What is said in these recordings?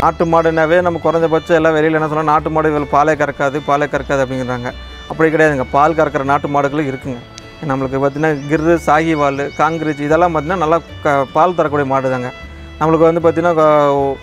நாட்டு மாடுனாவே நம்ம குறைஞ்சபட்சம் எல்லாம் வெளியில் என்ன சொன்னால் நாட்டு மாடு இவ்வளோ பாலே கறக்காது பாலே கறக்காது அப்படிங்கிறாங்க அப்படி கிடையாதுங்க பால் கறக்கிற நாட்டு மாடுகளும் இருக்குங்க நம்மளுக்கு பார்த்தீங்கன்னா கிர்ரு சாகிவால் காங்கிரீச் இதெல்லாம் பார்த்தீங்கன்னா நல்லா க பால் தரக்கூடிய மாடு தாங்க நம்மளுக்கு வந்து பார்த்திங்கன்னா க-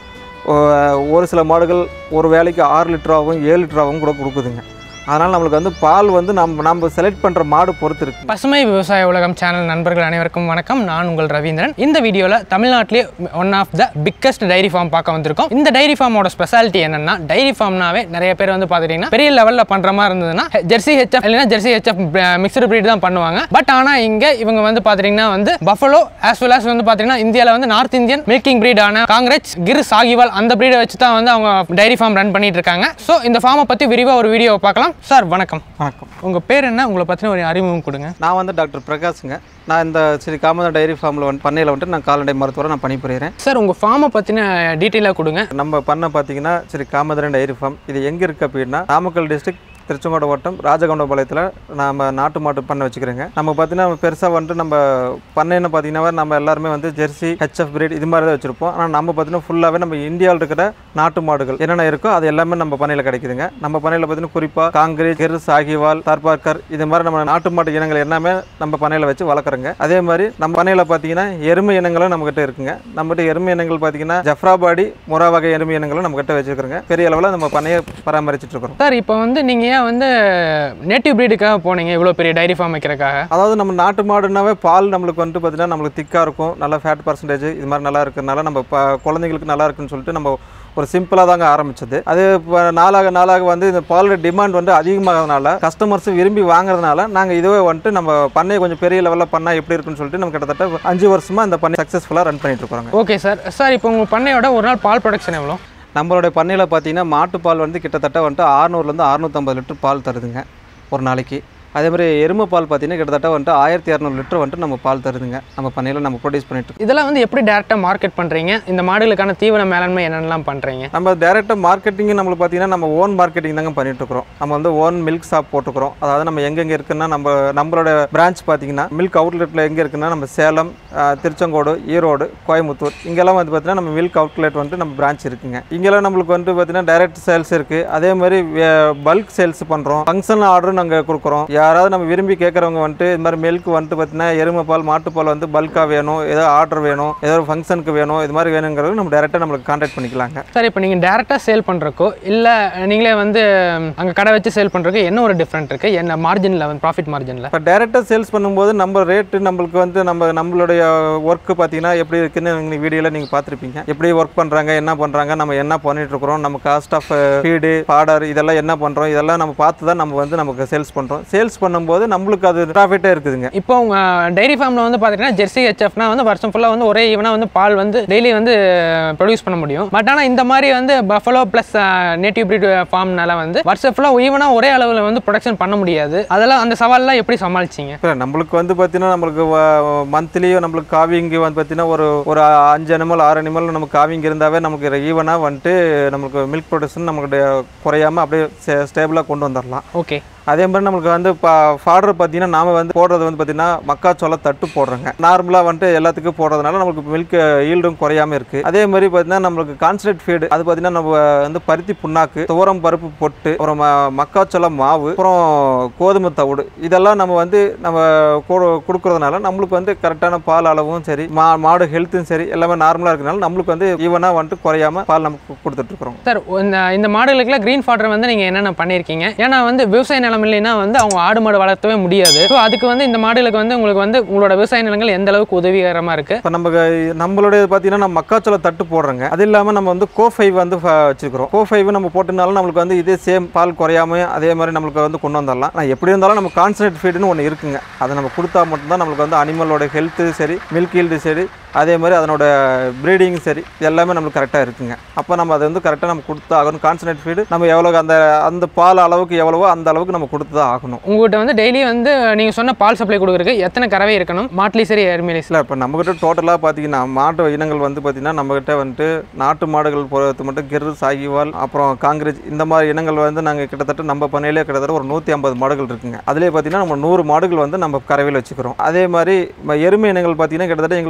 ஒ- ஒரு சில மாடுகள் ஒரு வேலைக்கு ஆறு லிட்டராகவும் ஏழு லிட்டராகவும் கூட கொடுக்குதுங்க அதனால் நம்மளுக்கு வந்து பால் வந்து நம்ம நம்ம செலக்ட் பண்ணுற மாடு பொறுத்து இருக்குது பசுமை விவசாய உலகம் சேனல் நண்பர்கள் அனைவருக்கும் வணக்கம் நான் உங்கள் ரவீந்திரன் இந்த வீடியோவில் தமிழ்நாட்டிலே one of the biggest dairy farm பார்க்க வந்திருக்கோம் இந்த டைரி ஃபார்மோட ஸ்பெஷாலிட்டி என்னன்னா டைரி ஃபார்ம்னாவே நிறைய பேர் வந்து பார்த்துட்டிங்கன்னா பெரிய லெவலில் பண்ணுற மாதிரி இருந்ததுன்னா ஜெர்சி ஹெச்எஃப் இல்லைன்னா ஜெர்சி ஹெச்எஃப் மிக்சடு breed தான் பண்ணுவாங்க பட் ஆனால் இங்கே இவங்க வந்து பார்த்துட்டிங்கன்னா வந்து பஃபலோ ஆஸ் வெல் as வந்து பார்த்தீங்கன்னா இந்தியாவில் வந்து நார்த் இந்தியன் மில்கிங் breed ஆன காங்கிரஸ் கிர் சாகிவால் அந்த breed வச்சு தான் வந்து அவங்க டைரி ஃபார்ம் ரன் பண்ணிட்டு இருக்காங்க ஸோ இந்த ஃபார்மை பற்றி விரிவாக ஒரு வீடியோ பார்க்கலாம் சார் வணக்கம் வணக்கம் உங்கள் பேர் என்ன உங்களை பற்றின ஒரு அறிமுகம் கொடுங்க நான் வந்து டாக்டர் பிரகாஷுங்க நான் இந்த ஸ்ரீ காமதா டைரி ஃபார்மில் வந்து பண்ணையில் வந்துட்டு நான் கால்நடை மருத்துவரை நான் பணிபுரிகிறேன் சார் உங்கள் ஃபார்மை பற்றின டீட்டெயிலாக கொடுங்க நம்ம பண்ண பார்த்தீங்கன்னா ஸ்ரீ காமதரன் டைரி ஃபார்ம் இது எங்கே இருக்குது அப்படின்னா நாமக்கல் டிஸ்ட்ரிக்ட் திருச்செங்கோடு வட்டம் ராஜகவுண்டபாளையத்தில் நம்ம நாட்டு மாட்டு பண்ணை வச்சுக்கிறோங்க நம்ம பார்த்தீங்கன்னா பெருசாக வந்துட்டு நம்ம பண்ணைன்னு பார்த்தீங்கன்னா நம்ம எல்லாருமே வந்து ஜெர்சி ஹெச்எஃப் பிரீட் இது மாதிரி தான் வச்சுருப்போம் ஆனால் நம்ம பார்த்தீங்கன்னா ஃபுல்லாகவே நம்ம இந்தியாவில் இருக்கிற நாட்டு மாடுகள் என்னென்ன இருக்கோ அது எல்லாமே நம்ம பண்ணையில் கிடைக்குதுங்க நம்ம பண்ணையில் பார்த்தீங்கன்னா குறிப்பாக காங்கிரீட் கெரு சாகிவால் தார்பார்க்கர் இது மாதிரி நம்ம நாட்டு மாட்டு இனங்கள் எல்லாமே நம்ம பண்ணையில் வச்சு வளர்க்குறோங்க அதே மாதிரி நம்ம பண்ணையில் பார்த்தீங்கன்னா எருமை இனங்களும் நம்மகிட்ட இருக்குங்க நம்மகிட்ட எருமை இனங்கள் பார்த்தீங்கன்னா ஜஃப்ராபாடி முறா வகை எருமை இனங்களும் நம்மகிட்ட வச்சுருக்கிறோங்க பெரிய அளவில் நம்ம பண்ணையை பராமரிச்சுட்டு இருக்கிறோம் சார் இப்போ வந்து நீங்கள் ஏன் வந்து நேட்டிவ் ப்ரீடுக்காக போனீங்க இவ்வளோ பெரிய டைரி ஃபார்ம் வைக்கிறக்காக அதாவது நம்ம நாட்டு மாடுனாவே பால் நம்மளுக்கு வந்துட்டு பார்த்தீங்கன்னா நம்மளுக்கு திக்காக இருக்கும் நல்லா ஃபேட் பர்சன்டேஜ் இது மாதிரி நல்லா இருக்கிறதுனால நம்ம ப குழந்தைங்களுக்கு நல்லா இருக்குன்னு சொல்லிட்டு நம்ம ஒரு சிம்பிளாக தாங்க ஆரம்பிச்சது அது இப்போ நாளாக நாளாக வந்து இந்த பாலோட டிமாண்ட் வந்து அதிகமாகிறதுனால கஸ்டமர்ஸ் விரும்பி வாங்குறதுனால நாங்கள் இதுவே வந்துட்டு நம்ம பண்ணையை கொஞ்சம் பெரிய லெவலில் பண்ணால் எப்படி இருக்குன்னு சொல்லிட்டு நம்ம கிட்டத்தட்ட அஞ்சு வருஷமாக இந்த பண்ணை சக்ஸஸ்ஃபுல்லாக ரன் பண்ணிட்டு இருக்கிறோங்க ஓகே சார் சார் இப்போ உங்கள் பண்ணையோட ஒரு நாள் பால் ப்ரொடக்ஷன் எவ்வளோ நம்மளுடைய பண்ணையில் பார்த்தீங்கன்னா மாட்டுப்பால் வந்து கிட்டத்தட்ட வந்துட்டு அறுநூறுலேருந்து அறுநூற்றம்பது லிட்டர் பால் தருதுங்க ஒரு நாளைக்கு அதே மாதிரி எருமை பால் பார்த்தீங்கன்னா கிட்டத்தட்ட வந்துட்டு ஆயிரத்தி இரநூறு லிட்டர் வந்துட்டு நம்ம பால் தருதுங்க நம்ம பண்ணையில் நம்ம ப்ரொடியூஸ் பண்ணிட்டு இருக்கோம். இதெல்லாம் வந்து எப்படி டேரெக்டாக மார்க்கெட் பண்ணுறீங்க இந்த மாடுகளுக்கான தீவன மேலாண்மை என்னென்னலாம் பண்ணுறீங்க நம்ம டேரெக்டாக மார்க்கெட்டிங் நம்மளுக்கு பார்த்தீங்கன்னா நம்ம ஓன் மார்க்கெட்டிங் தாங்க பண்ணிட்டு இருக்கிறோம் நம்ம வந்து ஓன் மில்க் ஷாப் போட்டுக்கிறோம் அதாவது நம்ம எங்கெங்கே இருக்குன்னா நம்ம நம்மளோட பிரான்ச் பார்த்தீங்கன்னா மில்க் அவுட்லெட்டில் எங்கே இருக்குன்னா நம்ம சேலம் ஆஹ், திருச்செங்கோடு ஈரோடு கோயம்புத்தூர் இங்கெல்லாம் வந்து பார்த்தீங்கன்னா நம்ம மில்க் அவுட்லெட் வந்துட்டு நம்ம பிரான்ச் இருக்குங்க இங்கெல்லாம் நம்மளுக்கு வந்துட்டு பார்த்தீங்கன்னா டைரக்ட் சேல்ஸ் இருக்குது அதே மாதிரி பல்க் சேல்ஸ் பண்ணுறோம் ஃபங்க்ஷன் ஆர்டரும் நாங்கள் கொடுக்குறோம் யாராவது நம்ம விரும்பி கேட்குறவங்க வந்துட்டு இது மாதிரி மில்க் வந்துட்டு பார்த்தீங்கன்னா எருமை பால் மாட்டுப்பால் வந்து பல்காக வேணும் ஏதோ ஆர்டர் வேணும் ஏதோ ஒரு ஃபங்க்ஷனுக்கு வேணும் இது மாதிரி வேணுங்கிறது நம்ம டேரெக்டாக நம்மளுக்கு கான்டாக்ட் பண்ணிக்கலாங்க சார் இப்போ நீங்கள் டேரெக்டாக சேல் பண்ணுறக்கோ இல்லை நீங்களே வந்து அங்கே கடை வச்சு சேல் பண்ணுறதுக்கு என்ன ஒரு டிஃப்ரெண்ட் இருக்குது என்ன மார்ஜினில் வந்து ப்ராஃபிட் மார்ஜினில் இப்போ டேரெக்டாக சேல்ஸ் பண்ணும்போது நம்ம ரேட்டு நம்மளுக்கு வந்து நம்ம நம்மளுடைய ஒர்க்கு பார்த்தீங்கன்னா எப்படி இருக்குன்னு நீங்கள் வீடியோவில் நீங்கள் பார்த்துருப்பீங்க எப்படி ஒர்க் பண்ணுறாங்க என்ன பண்ணுறாங்க நம்ம என்ன பண்ணிட்டு இருக்கிறோம் நம்ம காஸ்ட் ஆஃப் ஃபீடு பாடர் இதெல்லாம் என்ன பண்ணுறோம் இதெல்லாம் நம்ம பார்த்து தான் நம்ம வந்து நமக்கு சேல்ஸ் பண்ணுறோம் சேல்ஸ் பண்ணும்போது நம்மளுக்கு அது ப்ராஃபிட்டே இருக்குதுங்க இப்போ உங்கள் டைரி ஃபார்மில் வந்து பார்த்தீங்கன்னா ஜெர்சி ஹெச்எஃப்னா வந்து வருஷம் ஃபுல்லாக வந்து ஒரே ஈவனாக வந்து பால் வந்து டெய்லி வந்து ப்ரொடியூஸ் பண்ண முடியும் பட் ஆனால் இந்த மாதிரி வந்து பஃபலோ ப்ளஸ் நேட்டிவ் breed ஃபார்ம்னால வந்து வருஷம் ஃபுல்லாக ஈவனாக ஒரே அளவில் வந்து ப்ரொடக்ஷன் பண்ண முடியாது அதெல்லாம் அந்த சவால்லாம் எப்படி சமாளிச்சிங்க இப்போ நம்மளுக்கு வந்து பார்த்தீங்கன்னா நம்மளுக்கு மந்த்லியும் நம்மளுக்கு காவிங்க வந்து பார்த்தீங்கன்னா ஒரு ஒரு அஞ்சு அனிமல் ஆறு அனிமல் நமக்கு காவிங்க இருந்தாவே நமக்கு ஈவனாக வந்துட்டு நம்மளுக்கு மில்க் ப்ரொடக்ஷன் நமக்கு குறையாமல் அப்படியே ஸ்டேபிளாக கொண்டு வந்துடலாம் ஓகே அதே மாதிரி நம்மளுக்கு வந்து இப்போ ஃபாடர் பார்த்தீங்கன்னா நாம வந்து போடுறது வந்து பார்த்தீங்கன்னா மக்காச்சோள தட்டு போடுறோங்க நார்மலாக வந்துட்டு எல்லாத்துக்கும் போடுறதுனால நம்மளுக்கு மில்க் ஈல்டும் குறையாம இருக்கு அதே மாதிரி பார்த்தீங்கன்னா நம்மளுக்கு கான்சன்ட்ரேட் ஃபீடு அது பார்த்தீங்கன்னா நம்ம வந்து பருத்தி புண்ணாக்கு துவரம் பருப்பு பொட்டு அப்புறம் ம- மக்காச்சோள மாவு அப்புறம் கோதுமை தவிடு இதெல்லாம் நம்ம வந்து நம்ம கொடு- கொடுக்கறதுனால நம்மளுக்கு வந்து கரெக்டான பால் அளவும் சரி மா மாடு ஹெல்த்தும் சரி எல்லாமே நார்மலாக இருக்கனால நம்மளுக்கு வந்து ஈவனாக வந்துட்டு குறையாம பால் நமக்கு கொடுத்துட்டு இருக்கிறோம் சார் இந்த இந்த மாடுகளுக்குலாம் க்ரீன் ஃபாடர் வந்து நீங்கள் என்னென்ன பண்ணியிருக்கீங்க ஏன்னா வந்து விவசாய நிலம் இல்லைன்னா வந்து அவங்க ஆடு மாடு வளர்த்தவே முடியாது ஸோ அதுக்கு வந்து இந்த மாடுகளுக்கு வந்து உங்களுக்கு வந்து உங்களோட விவசாய நிலங்கள் எந்த அளவுக்கு உதவிகரமாக இருக்குது இப்போ நம்ம நம்மளுடைய பார்த்தீங்கன்னா நம்ம மக்காச்சோள தட்டு போடுறோங்க அது இல்லாமல் நம்ம வந்து கோ ஃபைவ் வந்து ஃப- வச்சிருக்கிறோம் கோ ஃபைவ் நம்ம போட்டனால நம்மளுக்கு வந்து இதே சேம் பால் குறையாம அதே மாதிரி நம்மளுக்கு வந்து கொண்டு வந்துடலாம் ஆனால் எப்படி இருந்தாலும் நம்ம கான்சன்ட்ரேட் ஃபீடுன்னு ஒன்று இருக்குங்க அதை நம்ம கொடுத்தா மட்டும்தான் நம்மளுக்கு வந்து அனிமலோட ஹெல்த்து சரி மில்க் ஈல்டு சரி அதே மாதிரி அதனோட ப்ரீடிங் சரி இது எல்லாமே நம்மளுக்கு கரெக்டாக இருக்குங்க அப்போ நம்ம அதை வந்து கரெக்டாக நம்ம கொடுத்து ஆகணும் கான்சன்ட்ரேட் ஃபீடு நம்ம எவ்வளோ அந்த அந்த பால் அளவுக்கு எவ்வளவோ அந்த அளவுக்கு நம்ம கொடுத்து தான் ஆகணும் உங்கள்கிட்ட வந்து டெய்லி வந்து நீங்கள் சொன்ன பால் சப்ளை கொடுக்குறதுக்கு எத்தனை கறவை இருக்கணும் மாட்லி சரி எருமையிலே இல்லை இப்போ நம்மக்கிட்ட டோட்டலாக பார்த்தீங்கன்னா மாட்டு இனங்கள் வந்து பார்த்தீங்கன்னா நம்மக்கிட்ட வந்துட்டு நாட்டு மாடுகள் பொறுத்து மட்டும் கிரு சாகிவால் அப்புறம் காங்கிரீஜ் இந்த மாதிரி இனங்கள் வந்து நாங்கள் கிட்டத்தட்ட நம்ம பண்ணையிலே கிட்டத்தட்ட ஒரு நூற்றி ஐம்பது மாடுகள் இருக்குங்க அதிலே பார்த்தீங்கன்னா நம்ம நூறு மாடுகள் வந்து நம்ம கறவையில் வச்சுக்கிறோம் அதே மாதிரி ம- எருமை இனங்கள் பார்த்தீங்கன்னா கிட்டத்தட்ட எங்களுக்கு ஜஃப்ரா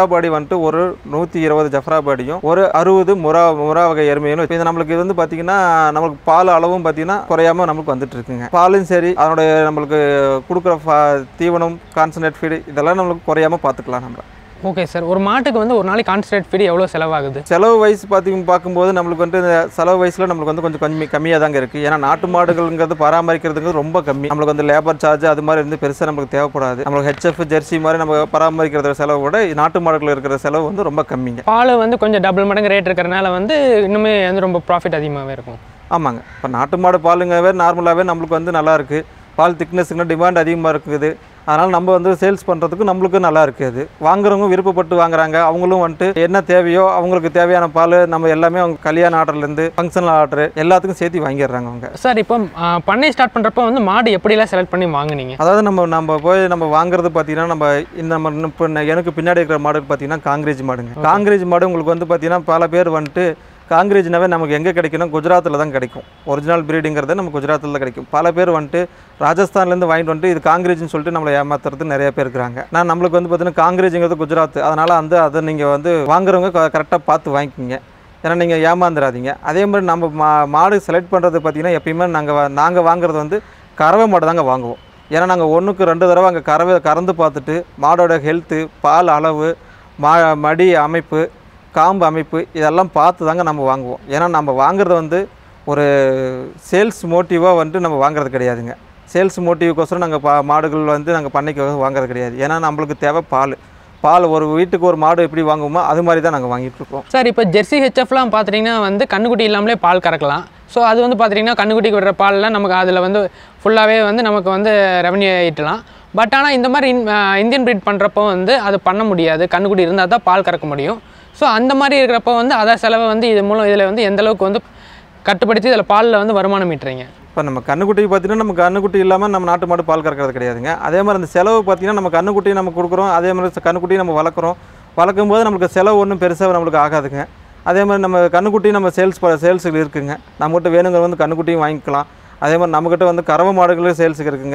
ஜஃப்ராபாடி வந்துட்டு ஒரு நூற்றி இருபது ஜஃப்ராபாடியும் ஒரு அறுபது முறா முறா வகை எருமையும் இது நம்மளுக்கு இது வந்து பார்த்தீங்கன்னா நம்மளுக்கு பால் அளவும் பார்த்தீங்கன்னா குறையாம நமக்கு வந்துட்டு இருக்குங்க பாலும் சரி அதனுடைய நம்மளுக்கு கொடுக்குற ஃபா- தீவனம் கான்சன்ட்ரேட் ஃபீடு இதெல்லாம் நம்மளுக்கு குறையாம பார்த்துக்கலாம் நம்ம ஓகே சார் ஒரு மாட்டுக்கு வந்து ஒரு நாளைக்கு கான்சன்ட்ரேட் ஃபீடு எவ்வளோ செலவாகுது செலவு வயசு பார்த்தீங்க பார்க்கும்போது நம்மளுக்கு வந்து இந்த செலவு வயசில் நம்மளுக்கு வந்து கொஞ்சம் கம்மி கம்மியாக தாங்க இருக்குது ஏன்னா நாட்டு மாடுகள்ங்கிறது பராமரிக்கிறதுங்கிறது ரொம்ப கம்மி நம்மளுக்கு வந்து லேபர் சார்ஜ் அது மாதிரி இருந்து பெருசாக நம்மளுக்கு தேவைப்படாது நம்மளுக்கு ஹெச்எஃப் ஜெர்சி மாதிரி நம்ம பராமரிக்கிற செலவு விட நாட்டு மாடுகள் இருக்கிற செலவு வந்து ரொம்ப கம்மிங்க பால் வந்து கொஞ்சம் டபுள் மடங்கு ரேட் இருக்கிறனால வந்து இன்னுமே வந்து ரொம்ப ப்ராஃபிட் அதிகமாகவே இருக்கும் ஆமாங்க இப்போ நாட்டு மாடு பாலுங்கவே நார்மலாகவே நம்மளுக்கு வந்து நல்லா இருக்குது பால் திக்னஸுக்கு டிமாண்ட் அதிகமாக இருக்குது அதனால் நம்ம வந்து சேல்ஸ் பண்ணுறதுக்கு நம்மளுக்கு நல்லா இருக்குது வாங்குறவங்க விருப்பப்பட்டு வாங்குறாங்க அவங்களும் வந்துட்டு என்ன தேவையோ அவங்களுக்கு தேவையான பால் நம்ம எல்லாமே அவங்க கல்யாண ஆர்டர்லேருந்து ஃபங்க்ஷனல் ஆர்டர் எல்லாத்துக்கும் சேர்த்து வாங்கிடுறாங்க அவங்க சார் இப்போ ஆ, பண்ணை ஸ்டார்ட் பண்ணுறப்ப வந்து மாடு எப்படிலாம் செலக்ட் பண்ணி வாங்குனீங்க அதாவது நம்ம நம்ம போய் நம்ம வாங்குறது பார்த்தீங்கன்னா நம்ம இந்த நம்ம இப்போ எனக்கு பின்னாடி இருக்கிற மாடு பார்த்தீங்கன்னா காங்கிரேஜ் மாடுங்க காங்கிரேஜ் மாடு உங்களுக்கு வந்து பார்த்தீங்கன்னா பல பேர் வந்துட்டு காங்கிரேஜ்னாவே நமக்கு எங்கே கிடைக்கும்னா குஜராத்தில் தான் கிடைக்கும் ஒரிஜினல் பிரீடிங்கிறது நம்ம குஜராத்தில் தான் கிடைக்கும் பல பேர் வந்துட்டு ராஜஸ்தான்லேருந்து வாங்கிட்டு வந்துட்டு இது காங்கிரேஜ்னு சொல்லிட்டு நம்மளை ஏமாத்துறது நிறைய பேர் இருக்கிறாங்க நான் நம்மளுக்கு வந்து பார்த்தீங்கன்னா காங்கிரேஜுங்கிறது குஜராத் அதனால் வந்து அதை நீங்கள் வந்து வாங்குறவங்க கரெக்டாக பார்த்து வாங்கிக்கிங்க ஏன்னா நீங்கள் ஏமாந்துடாதீங்க அதே மாதிரி நம்ம மா மாடு செலக்ட் பண்ணுறது பார்த்தீங்கன்னா எப்பயுமே நாங்கள் நாங்கள் வாங்குறது வந்து கறவை மாடு தாங்க வாங்குவோம் ஏன்னா நாங்கள் ஒன்றுக்கு ரெண்டு தடவை அங்கே கறவை கறந்து பார்த்துட்டு மாடோட ஹெல்த்து பால் அளவு மா மடி அமைப்பு காம்பு அமைப்பு இதெல்லாம் பார்த்து தாங்க நம்ம வாங்குவோம் ஏன்னா நம்ம வாங்குறது வந்து ஒரு சேல்ஸ் மோட்டிவாக வந்துட்டு நம்ம வாங்குறது கிடையாதுங்க சேல்ஸ் மோட்டிவுக்கோசரம் நாங்கள் பா மாடுகள் வந்து நாங்கள் பண்ணைக்கு வாங்குறது கிடையாது ஏன்னா நம்மளுக்கு தேவை பால் பால் ஒரு வீட்டுக்கு ஒரு மாடு எப்படி வாங்குவோமோ அது மாதிரி தான் நாங்கள் வாங்கிட்டு இருக்கோம் சார் இப்போ ஜெர்சி ஹெச்எஃப்லாம் பார்த்துட்டிங்கன்னா வந்து கண்ணுக்குட்டி இல்லாமலே பால் கறக்கலாம் ஸோ அது வந்து பார்த்துட்டிங்கன்னா கண்ணுக்குட்டிக்கு விடுற பாலில் நமக்கு அதில் வந்து ஃபுல்லாகவே வந்து நமக்கு வந்து ரெவன்யூ ஈட்டலாம் பட் ஆனால் இந்த மாதிரி இன்- ஆஹ் இந்தியன் ப்ரீட் பண்ணுறப்போ வந்து அது பண்ண முடியாது கண்ணுக்குட்டி இருந்தால் தான் பால் கறக்க முடியும் ஸோ அந்த மாதிரி இருக்கிறப்போ வந்து அதை செலவை வந்து இது மூலம் இதில் வந்து எந்த அளவுக்கு வந்து கட்டுப்படுத்தி இதில் பாலில் வந்து வருமானம் ஈட்டுறீங்க இப்போ நம்ம கண்ணுக்குட்டி பார்த்தீங்கன்னா நம்ம கண்ணுக்குட்டி இல்லாமல் நம்ம நாட்டு மாடு பால் கறக்கிறது கிடையாதுங்க அதே மாதிரி அந்த செலவு பார்த்தீங்கன்னா நம்ம கண்ணுக்குட்டி நம்ம கொடுக்குறோம் அதே மாதிரி கண்ணுக்குட்டி நம்ம வளர்க்குறோம் வளர்க்கும் போது நம்மளுக்கு செலவு ஒன்றும் பெருசாக நம்மளுக்கு ஆகாதுங்க அதே மாதிரி நம்ம கண்ணுக்குட்டி நம்ம சேல்ஸ் சேல்ஸுக்கு இருக்குங்க நம்மகிட்ட வேணுங்கிற வந்து கண்ணுக்குட்டியும் வாங்கிக்கலாம் அதே மாதிரி நம்மக்கிட்ட வந்து கறவை மாடுகளும் சேல்ஸுக்கு இருக்குங்க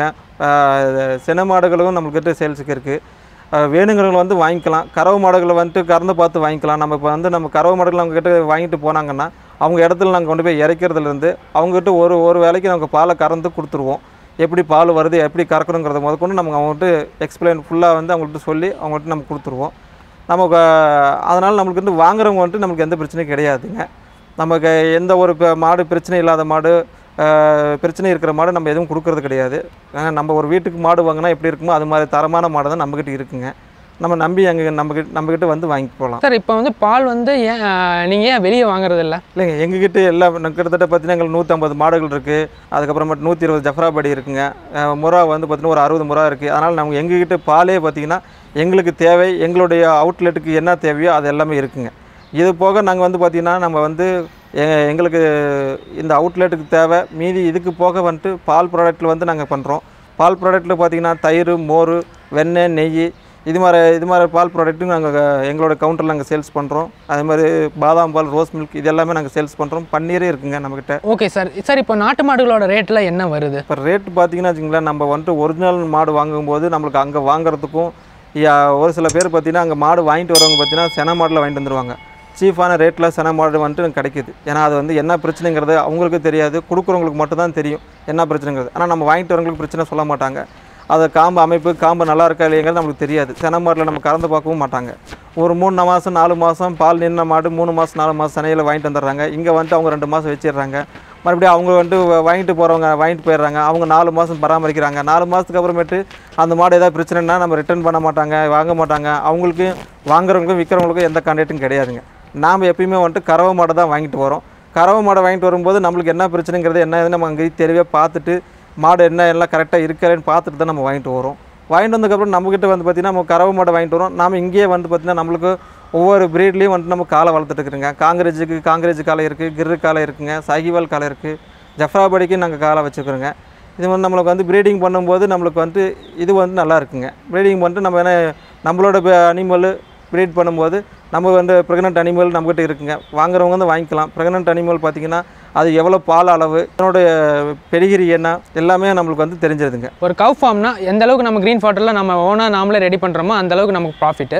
ஆஹ் சினை மாடுகளும் நம்மக்கிட்ட சேல்ஸுக்கு இருக்குது அஹ் வேணுங்கிறவங்க வந்து வாங்கிக்கலாம் கறவை மாடுகளை வந்துட்டு கறந்து பார்த்து வாங்கிக்கலாம் நம்ம இப்போ வந்து நம்ம கறவை மாடுகள் அவங்க கிட்ட வாங்கிட்டு போனாங்கன்னா அவங்க இடத்துல நாங்கள் கொண்டு போய் இறக்கிறதுலேருந்து அவங்ககிட்ட ஒரு ஒரு வேலைக்கு நமக்கு பாலை கறந்து கொடுத்துருவோம் எப்படி பால் வருது எப்படி கறக்கணுங்கிறத முதற்கொண்டு நம்ம அவங்ககிட்ட எக்ஸ்பிளைன் ஃபுல்லாக வந்து அவங்கள்ட்ட சொல்லி அவங்கள்ட்ட நம்ம கொடுத்துருவோம் நமக்கு அதனால் நம்மளுக்கு வந்து வாங்குறவங்க வந்துட்டு நமக்கு எந்த பிரச்சனையும் கிடையாதுங்க நமக்கு எந்த ஒரு ப- மாடு பிரச்சனை இல்லாத மாடு அஹ், பிரச்சனை இருக்கிற மாடு நம்ம எதுவும் கொடுக்கறது கிடையாது ஏன்னா நம்ம ஒரு வீட்டுக்கு மாடு வாங்கினா எப்படி இருக்குமோ அது மாதிரி தரமான மாடு தான் நம்மக்கிட்ட இருக்குங்க நம்ம நம்பி அங்கே நம்மக்கிட்ட நம்மக்கிட்ட வந்து வாங்கி போகலாம் சார் இப்போ வந்து பால் வந்து ஏன் நீங்கள் ஏன் வெளியே வாங்குறது இல்ல இல்லைங்க எங்ககிட்ட எல்லாம் நம்ம கிட்டத்தட்ட பார்த்தீங்கன்னா எங்களுக்கு நூற்றம்பது மாடுகள் இருக்குது அதுக்கப்புறமேட்டு நூற்றி இருபது ஜஃப்ராபடி இருக்குங்க அஹ் முறா வந்து பார்த்தீங்கன்னா ஒரு அறுபது முறா இருக்குது அதனால் நம்ம எங்ககிட்ட பாலே பார்த்தீங்கன்னா எங்களுக்கு தேவை எங்களுடைய அவுட்லெட்டுக்கு என்ன தேவையோ அது எல்லாமே இருக்குங்க இது போக நாங்கள் வந்து பார்த்திங்கன்னா நம்ம வந்து எ- எங்களுக்கு இந்த அவுட்லெட்டுக்கு தேவை மீதி இதுக்கு போக வந்துட்டு பால் ப்ராடக்ட்டில் வந்து நாங்கள் பண்ணுறோம் பால் ப்ராடக்ட்டில் பார்த்தீங்கன்னா தயிர் மோர் வெண்ணெய் நெய் இது மாதிரி இது மாதிரி பால் ப்ராடக்ட்டும் நாங்கள் எங்களோட கவுண்டரில் நாங்கள் சேல்ஸ் பண்ணுறோம் அதே மாதிரி பாதாம் பால் ரோஸ் மில்க் இது எல்லாமே நாங்கள் சேல்ஸ் பண்ணுறோம் பன்னீரே இருக்குங்க நம்மக்கிட்ட ஓகே சார் சார் இப்போ நாட்டு மாடுகளோட ரேட்டில் என்ன வருது இப்போ ரேட் பார்த்தீங்கன்னா வச்சுங்களேன் நம்ம வந்துட்டு ஒரிஜினல் மாடு வாங்கும்போது நம்மளுக்கு அங்கே வாங்குறதுக்கும் யா- ஒரு சில பேர் பார்த்தீங்கன்னா அங்கே மாடு வாங்கிட்டு வரவங்க பார்த்தீங்கன்னா சென மாடில் வாங்கிட்டு வந்துருவாங்க சீஃபான ரேட்டில் சென மாடு வந்துட்டு கிடைக்குது ஏன்னா அது வந்து என்ன பிரச்சனைங்கிறது அவங்களுக்கு தெரியாது கொடுக்குறவங்களுக்கு மட்டும்தான் தெரியும் என்ன பிரச்சனைங்கிறது ஆனால் நம்ம வாங்கிட்டு வரவங்களுக்கு பிரச்சனை சொல்ல மாட்டாங்க அது காம்பு அமைப்பு காம்பு நல்லா இருக்கா இல்லைங்கிறது நம்மளுக்கு தெரியாது சென மாடில் நம்ம கறந்து பார்க்கவும் மாட்டாங்க ஒரு மூணு மாதம் நாலு மாதம் பால் நின்ன மாடு மூணு மாதம் நாலு மாதம் சனையில் வாங்கிட்டு வந்துடுறாங்க இங்கே வந்துட்டு அவங்க ரெண்டு மாதம் வச்சிடுறாங்க மறுபடியும் அவங்க வந்துட்டு வ- வாங்கிட்டு போகிறவங்க வாங்கிட்டு போயிடுறாங்க அவங்க நாலு மாதம் பராமரிக்கிறாங்க நாலு மாதத்துக்கு அப்புறமேட்டு அந்த மாடு ஏதாவது பிரச்சனைனா நம்ம ரிட்டர்ன் பண்ண மாட்டாங்க வாங்க மாட்டாங்க அவங்களுக்கு வாங்குறவங்களுக்கும் விற்கிறவங்களுக்கும் எந்த கான்டாக்டும் கிடையாதுங்க நாம் எப்பயுமே வந்துட்டு கறவை மாடை தான் வாங்கிட்டு வரோம் கறவை மாடை வாங்கிட்டு வரும்போது நம்மளுக்கு என்ன பிரச்சனைங்கிறது என்ன ஏதுன்னு நம்ம அங்கேயே தெளிவாக பார்த்துட்டு மாடு என்ன எல்லாம் கரெக்டாக இருக்கலன்னு பார்த்துட்டு தான் நம்ம வாங்கிட்டு வரோம் வாங்கிட்டு வந்ததுக்கப்புறம் நம்மக்கிட்ட வந்து பார்த்திங்கன்னா நம்ம கறவை மாடை வாங்கிட்டு வரோம் நாம் இங்கேயே வந்து பார்த்திங்கன்னா நம்மளுக்கு ஒவ்வொரு ப்ரீட்லேயும் வந்துட்டு நம்ம காலை வளர்த்துட்டு இருக்கிறோங்க காங்கிரேஜுக்கு காங்கிரேஜ் காலை இருக்குது கிர்ரு காலை இருக்குங்க சாகிவால் காலை இருக்குது ஜஃப்ராபடிக்கு நாங்கள் காலை வச்சுக்கிறோங்க இது வந்து நம்மளுக்கு வந்து ப்ரீடிங் பண்ணும்போது நம்மளுக்கு வந்து இது வந்து நல்லா இருக்குங்க ப்ரீடிங் பண்ணிட்டு நம்ம என்ன நம்மளோட அனிமல் ப்ரீட் பண்ணும்போது நம்ம வந்து ப்ரெக்னென்ட் அனிமல் நம்மகிட்ட இருக்குங்க வாங்குறவங்க வந்து வாங்கிக்கலாம் ப்ரெக்னென்ட் அனிமல் பார்த்தீங்கன்னா அது எவ்வளோ பால் அளவு அதனுடைய பெடிகிரி என்ன எல்லாமே நம்மளுக்கு வந்து தெரிஞ்சிருதுங்க ஒரு கவ் ஃபார்ம்னா எந்த அளவுக்கு நம்ம க்ரீன் ஃபாட்டரில் நம்ம ஓனாக நாமளே ரெடி பண்ணுறோமோ அந்த அளவுக்கு நமக்கு ப்ராஃபிட்டு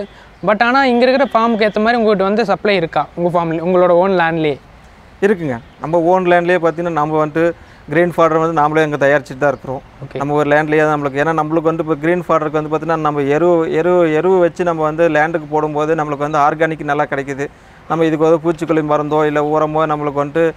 பட் ஆனால் இங்கே இருக்கிற ஃபார்முக்கு ஏற்ற மாதிரி உங்கள்கிட்ட வந்து சப்ளை இருக்கா உங்கள் ஃபார்ம்ல உங்களோட ஓன் லேண்ட்லேயே இருக்குங்க நம்ம ஓன் லேண்ட்லேயே பார்த்தீங்கன்னா நம்ம வந்துட்டு க்ரீன் ஃபாடர் வந்து நாமளே அங்கே தயாரிச்சுட்டு தான் இருக்கிறோம் Okay. நம்ம ஒரு லேண்ட்லேயே தான் நம்மளுக்கு ஏன்னா நம்மளுக்கு வந்து இப்போ க்ரீன் ஃபாடருக்கு வந்து பார்த்தீங்கன்னா நம்ம எரு எரு எருவு வச்சு நம்ம வந்து லேண்டுக்கு போடும்போது நம்மளுக்கு வந்து ஆர்கானிக் நல்லா கிடைக்குது நம்ம இதுக்கு வந்து பூச்சிக்கொல்லி மருந்தோ இல்லை உரமோ நம்மளுக்கு வந்துட்டு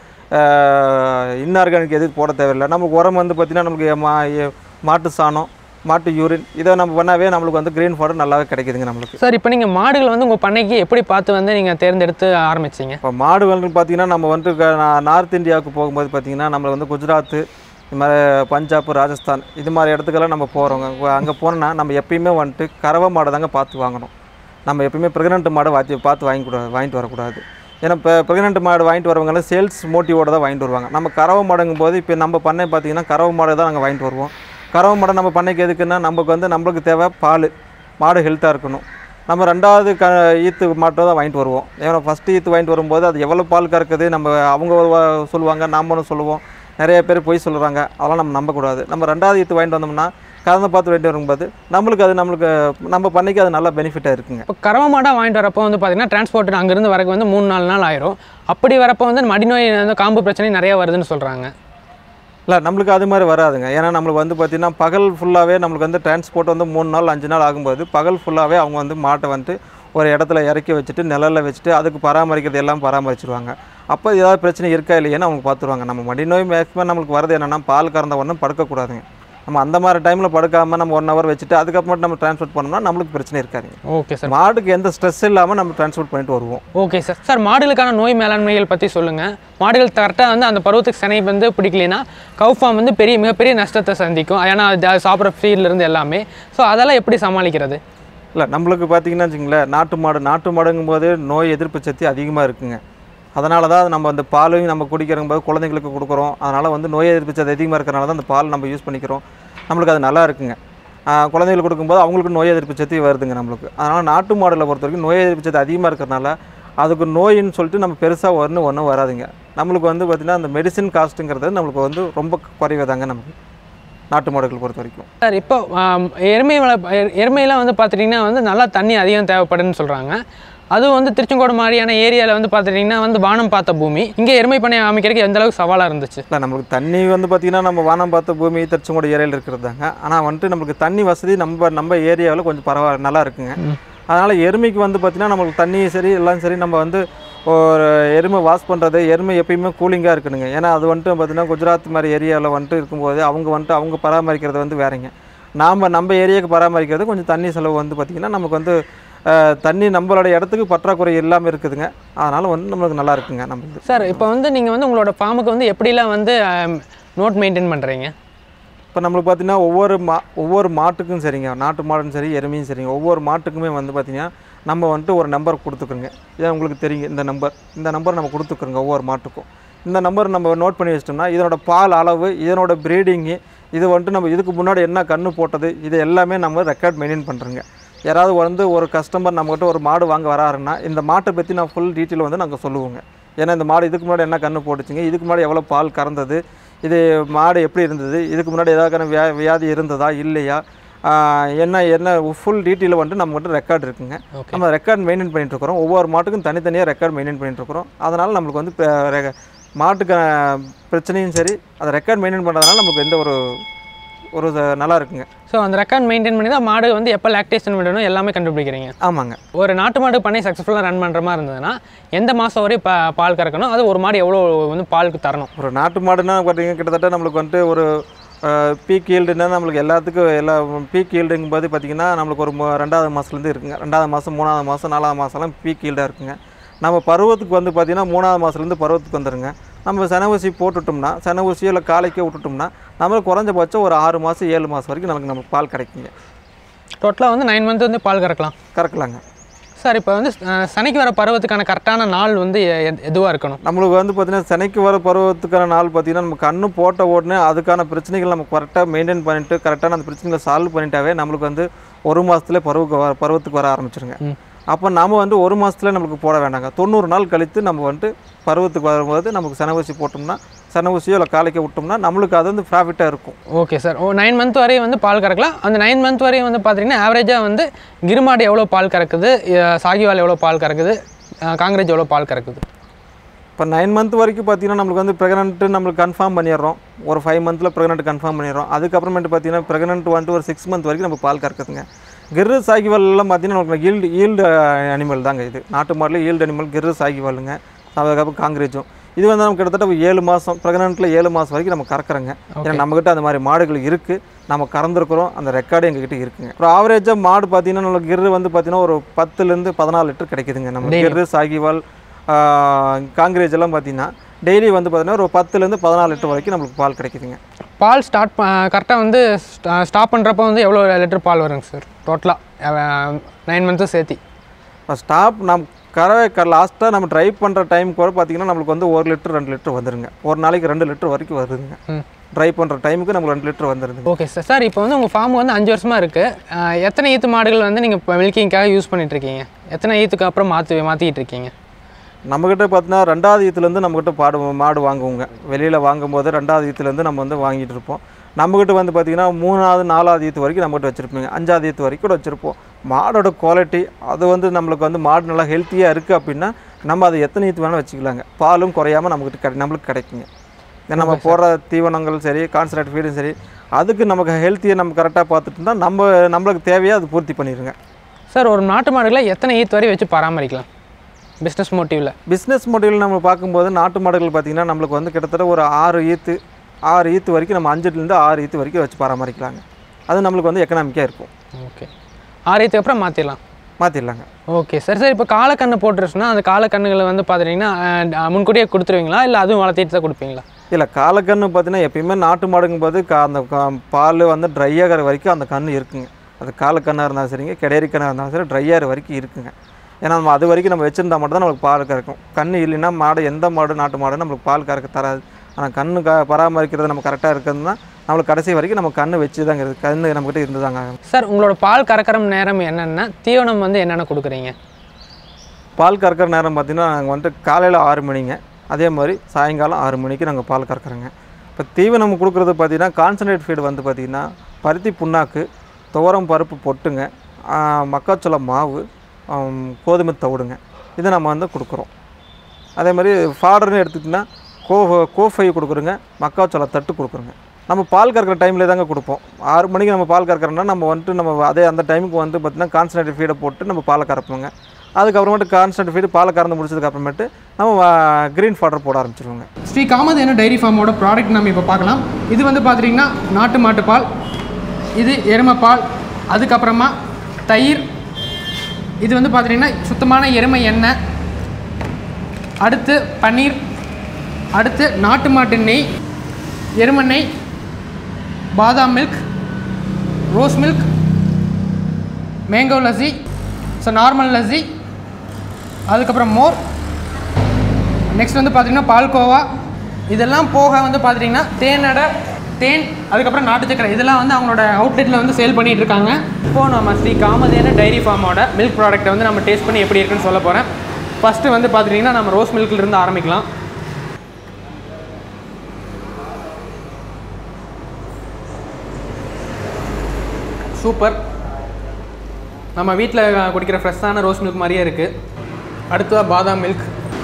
இன்ஆர்கானிக் எதுவும் போட தேவையில்லை நமக்கு உரம் வந்து பார்த்திங்கன்னா நமக்கு மா எ- மாட்டு சாணம் மாட்டு யூரின் இதை நம்ம பண்ணாவே நம்மளுக்கு வந்து க்ரீன் ஃபாடர் நல்லாவே கிடைக்குதுங்க நம்மளுக்கு சார் இப்போ நீங்கள் மாடுகள் வந்து உங்கள் பண்ணைக்கு எப்படி பார்த்து வந்து நீங்கள் தேர்ந்தெடுத்து ஆரம்பிச்சீங்க இப்போ மாடு வந்து பார்த்திங்கன்னா நம்ம வந்து க- நா- நார்த் இந்தியாவுக்கு போகும்போது பார்த்திங்கன்னா நம்மளை வந்து குஜராத்து இது மாதிரி பஞ்சாப் ராஜஸ்தான் இது மாதிரி இடத்துக்கெல்லாம் நம்ம போகிறோங்க அங்கே போனோம்னா நம்ம எப்பயுமே வந்துட்டு கறவை மாடை தாங்க பார்த்து வாங்கணும் நம்ம எப்பயுமே ப்ரெக்னென்ட் மாடை வாத்தி பார்த்து வாங்கி கூட வாங்கிட்டு வரக்கூடாது ஏன்னா இப்போ ப்ரெக்னென்ட் மாடு வாங்கிட்டு வரவங்கலாம் சேல்ஸ் மோட்டிவோட தான் வாங்கிட்டு வருவாங்க நம்ம கறவை மாடுங்கும் போது இப்போ நம்ம பண்ணை பார்த்திங்கன்னா கறவை மாடு தான் நாங்கள் வாங்கிட்டு வருவோம் கறவை மாடை நம்ம பண்ணைக்கு எதுக்குன்னா நமக்கு வந்து நம்மளுக்கு தேவை பால் மாடு ஹெல்த்தாக இருக்கணும் நம்ம ரெண்டாவது க ஈத்து மாட்டை தான் வாங்கிட்டு வருவோம் ஏன்னா ஃபஸ்ட்டு ஈத்து வாங்கிட்டு வரும்போது அது எவ்வளோ பால் கறக்குது நம்ம அவங்க ஒரு வா- சொல்லுவாங்க நாமளும் சொல்லுவோம் நிறைய பேர் பொய் சொல்கிறாங்க அதெல்லாம் நம்ம நம்பக்கூடாது நம்ம ரெண்டாவது ஈத்து வாங்கிட்டு வந்தோம்னா கறந்து பார்த்து வாங்கிட்டு வரும்போது நம்மளுக்கு அது நம்மளுக்கு நம்ம பண்ணைக்கு அது நல்ல பெனிஃபிட்டாக இருக்குங்க இப்போ கறவை மாடாக வாங்கிட்டு வரப்போ வந்து பார்த்தீங்கன்னா டிரான்ஸ்போர்ட் அங்கேருந்து வரக்கு வந்து மூணு நாலு நாள் ஆயிரும் அப்படி வரப்போ வந்து மடிநோய் வந்து காம்பு பிரச்சனை நிறைய வருதுன்னு சொல்கிறாங்க இல்லை நம்மளுக்கு அது மாதிரி வராதுங்க ஏன்னா நம்மளுக்கு வந்து பார்த்திங்கன்னா பகல் ஃபுல்லாகவே நம்மளுக்கு வந்து டிரான்ஸ்போர்ட் வந்து மூணு நாள் அஞ்சு நாள் ஆகும்போது பகல் ஃபுல்லாகவே அவங்க வந்து மாட்டை வந்து ஒரு இடத்துல இறக்கி வச்சுட்டு நிழல்ல வச்சுட்டு அதுக்கு பராமரிக்கிறது எல்லாம் பராமரிச்சிருவாங்க அப்போ ஏதாவது பிரச்சனை இருக்கா இல்லையான்னு அவங்க பார்த்துருவாங்க நம்ம மடிநோய் மேக்ஸிமம் நம்மளுக்கு வரது என்னென்னா பால் கறந்த உடனே படுக்கக்கூடாதுங்க நம்ம அந்த மாதிரி டைமில் படுக்காமல் நம்ம ஒன் ஹவர் வச்சுட்டு அதுக்கப்புறம் நம்ம டிரான்ஸ்போர்ட் பண்ணோம்னா நம்மளுக்கு பிரச்சனை இருக்காதுங்க ஓகே சார் மாடுக்கு எந்த ஸ்ட்ரெஸ் இல்லாமல் நம்ம டிரான்ஸ்போர்ட் பண்ணிட்டு வருவோம் ஓகே சார் சார் மாடுகளுக்கான நோய் மேலாண்மைகள் பற்றி சொல்லுங்கள் மாடுகள் கரெக்டாக வந்து அந்த பருவத்துக்கு சினை வந்து பிடிக்கலைன்னா கவு ஃபார்ம் வந்து பெரிய மிகப்பெரிய நஷ்டத்தை சந்திக்கும் ஏன்னா அது அது சாப்பிட்ற ஃபீல்ட்லேருந்து எல்லாமே ஸோ அதெல்லாம் எப்படி சமாளிக்கிறது இல்லை நம்மளுக்கு பார்த்தீங்கன்னா வச்சுங்களேன் நாட்டு மாடு நாட்டு மாடுங்கும் போது நோய் எதிர்ப்பு சக்தி அதிகமாக இருக்குங்க அதனால தான் நம்ம அந்த பாலையும் நம்ம குடிக்கிறோம் போது குழந்தைங்களுக்கு கொடுக்குறோம் அதனால் வந்து நோய் எதிர்ப்பு சக்தி அதிகமாக இருக்கிறனால தான் அந்த பால் நம்ம யூஸ் பண்ணிக்கிறோம் நம்மளுக்கு அது நல்லா இருக்குங்க ஆஹ் குழந்தைங்களுக்கு கொடுக்கும்போது அவங்களுக்கு நோய் எதிர்ப்பு சக்தி வருதுங்க நம்மளுக்கு அதனால் நாட்டு மாடுகளை பொறுத்த வரைக்கும் நோய் எதிர்ப்பு சக்தி அதிகமாக இருக்கிறனால அதுக்கு நோயின்னு சொல்லிட்டு நம்ம பெருசாக ஒன்றும் ஒன்றும் வராதுங்க நம்மளுக்கு வந்து பார்த்திங்கன்னா அந்த மெடிசின் காஸ்ட்டுங்கிறது நம்மளுக்கு வந்து ரொம்ப குறைவுதாங்க நமக்கு நாட்டு மாடுகள் பொறுத்த வரைக்கும் சார் இப்போ ஆம், எருமை வள எ- எருமையெல்லாம் வந்து பார்த்துட்டிங்கன்னா வந்து நல்லா தண்ணி அதிகம் தேவைப்படுன்னு சொல்கிறாங்க அதுவும் வந்து திருச்செங்கோடு மாதிரியான ஏரியாவில் வந்து பார்த்துட்டிங்கன்னா வந்து வானம் பார்த்த பூமி இங்கே எருமை பண்ணை அமைக்கிறதுக்கு எந்த அளவுக்கு சவாலாக இருந்துச்சு இல்லை நம்மளுக்கு தண்ணி வந்து பார்த்திங்கன்னா நம்ம வானம் பார்த்த பூமி திருச்செங்கோடு ஏரியாவில் இருக்கிறது தாங்க ஆனால் வந்துட்டு நம்மளுக்கு தண்ணி வசதி நம்ம நம்ம ஏரியாவில் கொஞ்சம் பரவாயில்ல நல்லா இருக்குங்க அதனால் எருமைக்கு வந்து பார்த்திங்கன்னா நம்மளுக்கு தண்ணி சரி எல்லாம் சரி நம்ம வந்து ஒரு எருமை வாஷ் பண்ணுறது எருமை எப்பயுமே கூலிங்காக இருக்கணுங்க ஏன்னா அது வந்துட்டு பார்த்திங்கன்னா குஜராத் மாதிரி ஏரியாவில் வந்துட்டு இருக்கும்போது அவங்க வந்துட்டு அவங்க பராமரிக்கிறது வந்து வேறங்க நாம் நம்ம ஏரியாவுக்கு பராமரிக்கிறது கொஞ்சம் தண்ணி செலவு வந்து பார்த்திங்கன்னா நமக்கு வந்து அஹ், தண்ணி நம்மளோட இடத்துக்கு பற்றாக்குறை இல்லாமல் இருக்குதுங்க அதனால் வந்து நம்மளுக்கு நல்லா இருக்குங்க நம்மளுக்கு சார் இப்போ வந்து நீங்கள் வந்து உங்களோட ஃபார்முக்கு வந்து எப்படிலாம் வந்து நோட் மெயின்டைன் பண்ணுறீங்க இப்போ நம்மளுக்கு பார்த்தீங்கன்னா ஒவ்வொரு மா ஒவ்வொரு மாட்டுக்கும் சரிங்க நாட்டு மாடும் சரி எருமையும் சரிங்க ஒவ்வொரு மாட்டுக்குமே வந்து பார்த்திங்கன்னா நம்ம வந்துட்டு ஒரு நம்பர் கொடுத்துக்குறோங்க இதான் உங்களுக்கு தெரியுங்க இந்த நம்பர் இந்த நம்பர் நம்ம கொடுத்துக்குறோங்க ஒவ்வொரு மாட்டுக்கும் இந்த நம்பர் நம்ம நோட் பண்ணி வச்சிட்டோம்னா இதனோட பால் அளவு இதனோட ப்ரீடிங்கு இது வந்துட்டு நம்ம இதுக்கு முன்னாடி என்ன கன்று போட்டது இது எல்லாமே நம்ம ரெக்கார்ட் மெயின்டைன் பண்ணுறோங்க யாராவது வந்து ஒரு கஸ்டமர் நம்மகிட்ட ஒரு மாடு வாங்க வராருன்னா இந்த மாட்டை பற்றி நான் ஃபுல் டீட்டெயில் வந்து நாங்கள் சொல்லுவோங்க ஏன்னா இந்த மாடு இதுக்கு முன்னாடி என்ன கன்று போட்டுச்சுங்க இதுக்கு முன்னாடி எவ்வளோ பால் கறந்தது இது மாடு எப்படி இருந்தது இதுக்கு முன்னாடி ஏதாவது வியா வியாதி இருந்ததா இல்லையா ஆஹ் என்ன என்ன ஃபுல் டீட்டெயில் வந்துட்டு நம்மகிட்ட ரெக்கார்ட் இருக்குங்க ஓகே நம்ம ரெக்கார்ட் மெயின்டைன் பண்ணிட்டு இருக்கிறோம் ஒவ்வொரு மாட்டுக்கும் தனித்தனியாக ரெக்கார்ட் மெயின்டைன் பண்ணிட்டு இருக்கிறோம் அதனால் நம்மளுக்கு வந்து ப- ரெ- மாட்டுக்கு ஆஹ், பிரச்சனையும் சரி அதை ரெக்கார்ட் மெயின்டைன் பண்ணுறதுனால நமக்கு எந்த ஒரு ஒரு ச- நல்லா இருக்குங்க ஸோ அந்த ரெக்கார்ட் மெயின்டைன் பண்ணி தான் மாடு வந்து எப்போ லாக்டேஷன் விடணும் எல்லாமே கண்டுபிடிக்கிறீங்க ஆமாங்க ஒரு நாட்டு மாடு பண்ணி சக்ஸஸ்ஃபுல்லாக ரன் பண்ணுற மாதிரி இருந்ததுன்னா எந்த மாதம் வரை பா பால் கறக்கணும் அது ஒரு மாடு எவ்வளோ வந்து பாலுக்கு தரணும் ஒரு நாட்டு மாடுனா பார்த்தீங்கன்னா கிட்டத்தட்ட நம்மளுக்கு வந்துட்டு ஒரு பீக் ஈல்டுனா நம்மளுக்கு எல்லாத்துக்கும் எல்லா பீக் ஈல்டுங்கும் போது பார்த்தீங்கன்னா நம்மளுக்கு ஒரு மு- ரெண்டாவது மாதத்துலேருந்து இருக்குங்க ரெண்டாவது மாதம் மூணாவது மாதம் நாலாவது மாதம்லாம் பீக் ஈல்டாக இருக்குங்க நம்ம பருவத்துக்கு வந்து பார்த்திங்கன்னா மூணாவது மாதத்துலேருந்து பருவத்துக்கு வந்துருங்க நம்ம சென ஊசி போட்டுட்டோம்னா சென ஊசியோ இல்லை காலைக்கோ விட்டுட்டோம்னா நம்மளுக்கு குறைஞ்சபட்சம் ஒரு ஆறு மாதம் ஏழு மாதம் வரைக்கும் நமக்கு நமக்கு பால் கிடைக்குங்க டோட்டலாக வந்து நைன் மந்த் வந்து பால் கறக்கலாம் கறக்கலாங்க சார் இப்போ வந்து அஹ், சனிக்கு வர பருவத்துக்கான கரெக்டான நாள் வந்து எதுவாக இருக்கணும் நம்மளுக்கு வந்து பார்த்திங்கன்னா சென்னைக்கு வர பருவத்துக்கான நாள் பார்த்திங்கன்னா நம்ம கண்ணு போட்ட உடனே அதுக்கான பிரச்சனைகள் நம்ம கரெக்டாக மெயின்டைன் பண்ணிட்டு கரெக்டான அந்த பிரச்சனைகளை சால்வ் பண்ணிட்டாவே நம்மளுக்கு வந்து ஒரு மாதத்துல பருவக்கு வர பருவத்துக்கு வர ஆரம்பிச்சிருங்க ம். அப்போ நாம வந்து ஒரு மாதத்துல நம்மளுக்கு போட வேண்டாங்க தொண்ணூறு நாள் கழித்து நம்ம வந்துட்டு பருவத்துக்கு வரும்போது நமக்கு சன ஊசி போட்டோம்னா சன ஊசியோ இல்லை காலைக்கு விட்டோம்னா நம்மளுக்கு அது வந்து ப்ராஃபிட்டாக இருக்கும் okay sir oh nine month வரையும் வந்து பால் கறக்கலாம் அந்த நைன் மந்த் வரையும் வந்து பார்த்தீங்கன்னா ஆவரேஜாக வந்து கிருமாடு எவ்வளோ பால் கறக்குது அஹ் சாகிவால் எவ்வளோ பால் கறக்குது அஹ் காங்கிரேஜ் எவ்வளோ பால் கறக்குது இப்போ நைன் மந்த் வரைக்கும் பார்த்தீங்கன்னா நம்மளுக்கு வந்து ப்ரெக்னென்ட்டு நம்மளுக்கு கன்ஃபார்ம் பண்ணிடுறோம் ஒரு ஃபைவ் மந்த்தில் ப்ரெக்னென்ட் கன்ஃபார்ம் பண்ணிடுறோம் அதுக்கப்புறமேட்டு பார்த்தீங்கன்னா ப்ரெக்னென்ட் வந்துட்டு ஒரு சிக்ஸ் மந்த் வரைக்கும் நம்ம பால் கறக்குதுங்க கிர்ரு சாகிவால்லாம் பார்த்தீங்கன்னா நமக்கு ஈல்டு ஈல்டு அனிமல் தாங்க இது நாட்டு மாடலில் ஈல்டு அனிமல் கிர்ரு சாகிவாலுங்க அதுக்கப்புறம் காங்கிரேஜும் இது வந்து நம்ம கிட்டத்தட்ட ஒரு ஏழு மாதம் ப்ரெக்னென்ட்டில் ஏழு மாதம் வரைக்கும் நம்ம கறக்குறோங்க ஏன்னா நம்மக்கிட்ட அந்த மாதிரி மாடுகள் இருக்குது நம்ம கறந்துருக்குறோம் அந்த ரெக்கார்டு எங்ககிட்ட இருக்குங்க அப்புறம் ஆவரேஜாக மாடு பார்த்தீங்கன்னா நம்மளுக்கு கிர்ரு வந்து பார்த்தீங்கன்னா ஒரு பத்துலேருந்து பதினாலு லிட்டர் கிடைக்குதுங்க நம்ம கிர்ரு சாகிவால் காங்கிரேஜ் எல்லாம் பார்த்தீங்கன்னா டெய்லி வந்து பார்த்தீங்கன்னா ஒரு பத்துலேருந்து பதினாலு லிட்டர் வரைக்கும் நம்மளுக்கு பால் கிடைக்குதுங்க பால் ஸ்டார்ட் கரெக்டாக வந்து ஸ்டாப் பண்ணுறப்ப வந்து எவ்வளோ லிட்டர் பால் வருங்க சார் டோட்டலாக நைன் மந்த்தும் சேர்த்தி இப்போ ஸ்டாப் நம்ம கறவை க லாஸ்ட்டாக நம்ம ட்ரைவ் பண்ணுற டைம் கூட பார்த்தீங்கன்னா நம்மளுக்கு வந்து ஒரு லிட்டர் ரெண்டு லிட்டர் வந்துருங்க ஒரு நாளைக்கு ரெண்டு லிட்டர் வரைக்கும் வருதுங்க ம் ட்ரை பண்ணுற டைமுக்கு நம்மளுக்கு ரெண்டு லிட்டர் வந்துருதுங்க ஓகே சார் சார் இப்போ வந்து உங்கள் ஃபார்ம் வந்து அஞ்சு வருஷமாக இருக்குது எத்தனை ஈத்து மாடுகள் வந்து நீங்கள் இப்போ மில்கிங்காக யூஸ் பண்ணிட்டு இருக்கீங்க எத்தனை ஈத்துக்கு அப்புறம் மாற்றி மாற்றிக்கிட்டு இருக்கீங்க நம்மக்கிட்ட பார்த்தீங்கன்னா ரெண்டாவது ஈத்துலேருந்து நம்மக்கிட்ட பாடு மாடு வாங்குவோங்க வெளியில் வாங்கும்போது ரெண்டாவது ஈத்துலேருந்து நம்ம வந்து வாங்கிட்டு இருப்போம் நம்மக்கிட்ட வந்து பார்த்திங்கன்னா மூணாவது நாலாவது ஈத்து வரைக்கும் நம்மகிட்ட வச்சுருப்பீங்க அஞ்சாவது ஈத்து வரைக்கும் கூட வச்சுருப்போம் மாடோட குவாலிட்டி அது வந்து நம்மளுக்கு வந்து மாடு நல்லா ஹெல்த்தியாக இருக்குது அப்படின்னா நம்ம அதை எத்தனை ஈத்து வேணால் வச்சுக்கலாங்க பாலும் குறையாமல் நம்மக்கிட்ட கிடை நம்மளுக்கு கிடைக்குங்க ஏன்னா நம்ம போடுற தீவனங்கள் சரி கான்சன்ட்ரேட் ஃபீடும் சரி அதுக்கு நமக்கு ஹெல்த்தியை நம்ம கரெக்டாக பார்த்துட்டு இருந்தால் நம்ம நம்மளுக்கு தேவையை அது பூர்த்தி பண்ணிடுங்க சார் ஒரு நாட்டு மாடுகளை எத்தனை ஈத்து வரை வச்சு பராமரிக்கலாம் பிஸ்னஸ் மோட்டிவில் பிஸ்னஸ் மாடல் நம்ம பார்க்கும்போது நாட்டு மாடுகள் பார்த்திங்கன்னா நம்மளுக்கு வந்து கிட்டத்தட்ட ஒரு ஆறு ஈத்து ஆறு ஈத்து வரைக்கும் நம்ம அஞ்சுலேருந்து ஆறு ஈத்து வரைக்கும் வச்சு பராமரிக்கலாங்க அது நம்மளுக்கு வந்து எக்கனாமிக்காக இருக்கும் ஓகே ஆறு ஈத்துக்கு அப்புறம் மாற்றிடலாம் மாற்றிடலாங்க ஓகே சார் சார் இப்போ காலக்கண்ணு போட்டுருச்சுன்னா அந்த காலக்கண்ணுகளை வந்து பார்த்தீங்கன்னா அஹ், முன்கூட்டியே கொடுத்துருவீங்களா இல்லை அதுவும் வளர்த்திட்டு தான் கொடுப்பீங்களா இல்லை காலக்கன்று பார்த்தீங்கன்னா எப்பயுமே நாட்டு மாடுங்கும் போது கா அந்த கா- பால் வந்து ட்ரை ஆகிற வரைக்கும் அந்த கன்று இருக்குங்க அது காலக்கண்ணாக இருந்தாலும் சரிங்க கிடேரி கண்ணாக இருந்தாலும் சரி ட்ரை ஆகிற வரைக்கும் இருக்குங்க ஏன்னா நம்ம அது வரைக்கும் நம்ம வச்சுருந்தா மட்டும் தான் நம்மளுக்கு பால் கறக்கும் கன்று இல்லைன்னா மாடு எந்த மாடு நாட்டு மாடு நம்மளுக்கு பால் கறக்க தராது ஆனால் கன்று க பராமரிக்கிறது நம்ம கரெக்டாக இருக்குதுன்னா நம்மளுக்கு கடைசி வரைக்கும் நம்ம கன்று வச்சு தாங்க இருக்குது கன்று நம்மக்கிட்ட இருந்து தாங்க சார் உங்களோட பால் கறக்கிற நேரம் என்னென்னா தீவனம் வந்து என்னென்ன கொடுக்குறீங்க பால் கறக்கிற நேரம் பார்த்தீங்கன்னா நாங்கள் வந்துட்டு காலையில் ஆறு மணிங்க அதே மாதிரி சாயங்காலம் ஆறு மணிக்கு நாங்கள் பால் கறக்குறோங்க இப்போ தீவனம் கொடுக்குறது பார்த்தீங்கன்னா கான்சன்ட்ரேட் ஃபீடு வந்து பார்த்திங்கன்னா பருத்தி புண்ணாக்கு துவரம் பருப்பு பொட்டுங்க ஆ, மக்காச்சோள மாவு ஆம், கோதுமை தவிடுங்க இதை நம்ம வந்து கொடுக்குறோம் அதே மாதிரி ஃபாடர்னு எடுத்துக்கிட்டிங்கன்னா கோ கோஃபை கொடுக்குறோங்க மக்காச்சோள தட்டு கொடுக்குறோங்க நம்ம பால் கறக்கிற டைமில் தாங்க கொடுப்போம் ஆறு மணிக்கு நம்ம பால் கறக்கிறோம்னா நம்ம வந்துட்டு நம்ம அதே அந்த டைமுக்கு வந்து பார்த்திங்கன்னா கான்சன்ட்ரேட் ஃபீடை போட்டு நம்ம பாலை கறப்போங்க அதுக்கப்புறமேட்டு கான்சன்ட்ரேட் ஃபீடு பாலை கறந்து முடிச்சதுக்கு அப்புறமேட்டு நம்ம க்ரீன் ஃபாடர் போட ஆரம்பிச்சிருவோங்க ஸ்ரீ காமதேனு டைரி ஃபார்மோட ப்ராடக்ட் நம்ம இப்போ பார்க்கலாம் இது வந்து பார்த்தீங்கன்னா நாட்டு மாட்டு பால் இது எருமை பால் அதுக்கப்புறமா தயிர் இது வந்து பார்த்தீங்கன்னா சுத்தமான எருமை எண்ணெய் அடுத்து பன்னீர் அடுத்து நாட்டு மாட்டு நெய் எருமை நெய் பாதாம் milk rose milk mango lassi so normal lassi அதுக்கப்புறம் மோர் நெக்ஸ்ட் வந்து பார்த்தீங்கன்னா பால்கோவா இதெல்லாம் போக வந்து பார்த்துட்டிங்கன்னா தேனடை தேன் அதுக்கப்புறம் நாட்டு சக்கரை இதெல்லாம் வந்து அவங்களோட அவுட்லெட்டில் வந்து சேல் பண்ணிட்டு இருக்காங்க இப்போது நம்ம ஸ்ரீ காமதேன டைரி ஃபார்மோட மில்க் ப்ராடக்ட்டை வந்து நம்ம டேஸ்ட் பண்ணி எப்படி இருக்குன்னு சொல்ல போகிறேன் ஃபஸ்ட்டு வந்து பார்த்துட்டிங்கன்னா நம்ம ரோஸ் மில்க்ல இருந்து ஆரம்பிக்கலாம் சூப்பர் நம்ம வீட்டில் குடிக்கிற ஃப்ரெஷ்ஷான ரோஸ் மில்க் மாதிரியே இருக்குது அடுத்ததாக பாதாம் மில்க்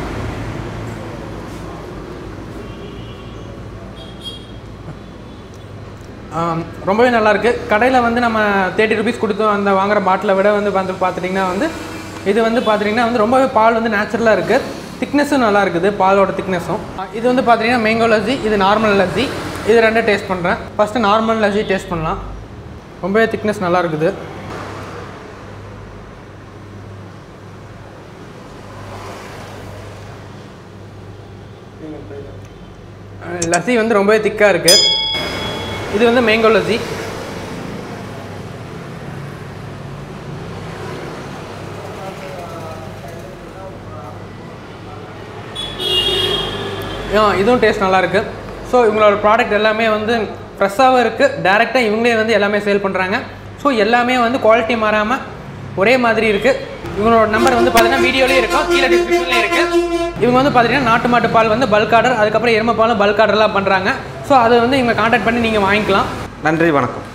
ஆம், ரொம்பவே நல்லா இருக்கு கடையில் வந்து நம்ம தேர்ட்டி ருபீஸ் கொடுத்து அந்த வாங்குற பாட்டிலை விட வந்து வந்து பார்த்துட்டிங்கன்னா வந்து இது வந்து பார்த்துட்டிங்கன்னா வந்து ரொம்பவே பால் வந்து நேச்சுரலாக இருக்குது திக்னஸும் நல்லா இருக்குது பாலோட திக்னஸும் இது வந்து பார்த்தீங்கன்னா மேங்கோ லஸ்ஸி இது நார்மல் லஸ்ஸி இது ரெண்டும் டேஸ்ட் பண்ணுறேன் ஃபஸ்ட்டு நார்மல் லஸ்ஸி டேஸ்ட் பண்ணலாம் ரொம்பவே திக்னஸ் நல்லா இருக்குது அஹ் லஸ்ஸி வந்து ரொம்பவே திக்காக இருக்குது இது வந்து மேங்கோ லஸ்ஸி ஆ இதுவும் டேஸ்ட் நல்லா இருக்கு ஸோ இவங்களோட ப்ராடக்ட் எல்லாமே வந்து ஃப்ரெஷ்ஷாகவும் இருக்குது டேரெக்டாக இவங்களே வந்து எல்லாமே சேல் பண்ணுறாங்க ஸோ எல்லாமே வந்து குவாலிட்டி மாறாமல் ஒரே மாதிரி இருக்குது இவங்களோட நம்பர் வந்து பார்த்தீங்கன்னா வீடியோலேயே இருக்கும் கீழே டிஸ்கிரிப்ஷன்லேயே இருக்குது இவங்க வந்து பார்த்தீங்கன்னா நாட்டு மாட்டு பால் வந்து பல்க் ஆர்டர் அதுக்கப்புறம் எருமை பாலும் பல்க் ஆர்டர்லாம் பண்ணுறாங்க ஸோ அதை வந்து இவங்க காண்டாக்ட் பண்ணி நீங்கள் வாங்கிக்கலாம் நன்றி வணக்கம்